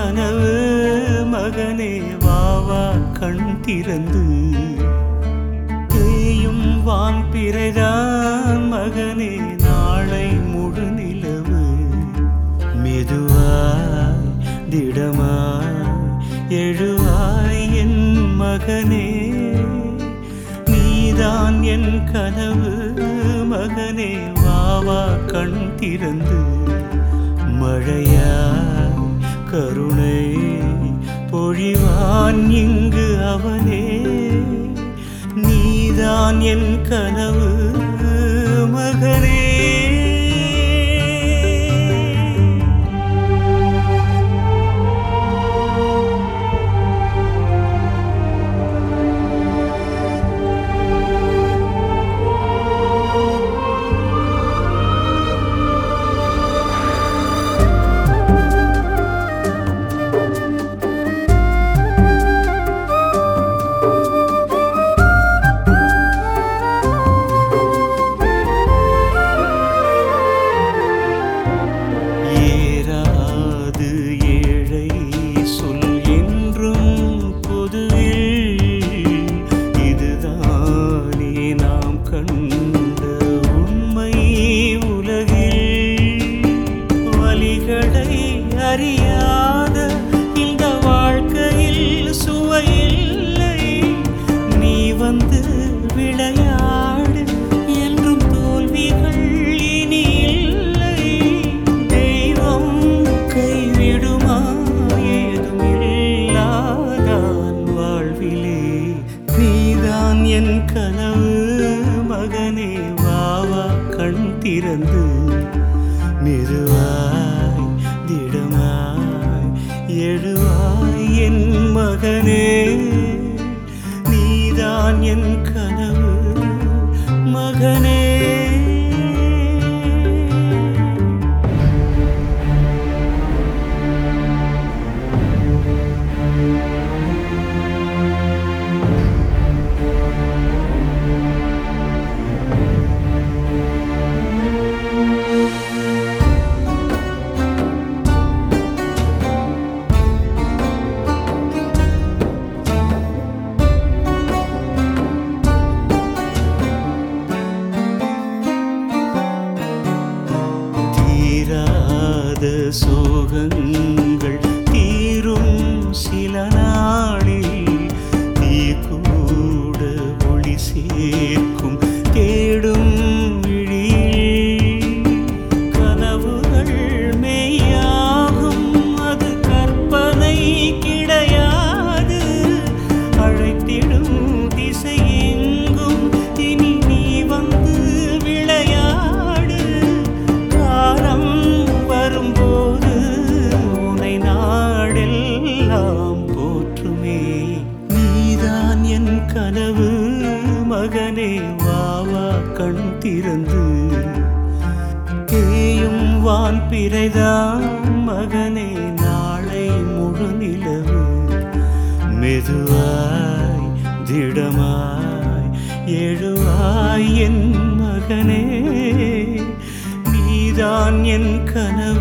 கனவு மகனே வாவா கண் திறந்து தேயும் வான் பிறைதான் மகனே நாளை முழு நிலவு மெதுவாய் திடமாய் எழுவாய் என் மகனே நீதான் என் கனவு மகனே வாவா கண் திறந்து மழையாய் கருணை பொழிவான் இங்கு அவனே நீதான் என் கனவு மகனே ஏறாது ஏழை சொல் என்றும் பொதுவில் இதுதானே நாம் கண்ட உண்மை உலகில் வலிகளை அறியாத இந்த வாழ்க்கையில் சுவையில்லை நீ வந்து விளையாடு என்றும் தோல்விகள் இனி இல்லை தெய்வம் கைவிடுமா ஏதும் இல்லாதான் வாழ்விலே நீதான் என் கனவு மகனே வாவா கண் திறந்து மெதுவாய் திடமாய் எழுவாய் என் மகனே நீதான் என் கனவு மகனே தீராத சோகங்கள் தீரும் சில நாளில் தீ கூட ஒளி சேர்க்கும் தேடும் விழியில் கனவுகள் மெய்யாகும் அது கற்பனை கிடையாது அழைத்திடும் திசை எங்கும் இனி நீ வந்து விளையாடு காலம் வரும்போது உனை நாடெல்லாம் போற்றுமே நீதான் என் கனவு மகனே வாவா கண் திறந்து தேயும் வான் பிறைதான் மகனே நாளை முழு நிலவு மெதுவாய் திடமாய் எழுவாய் என் மகனே நீதான் என் கனவு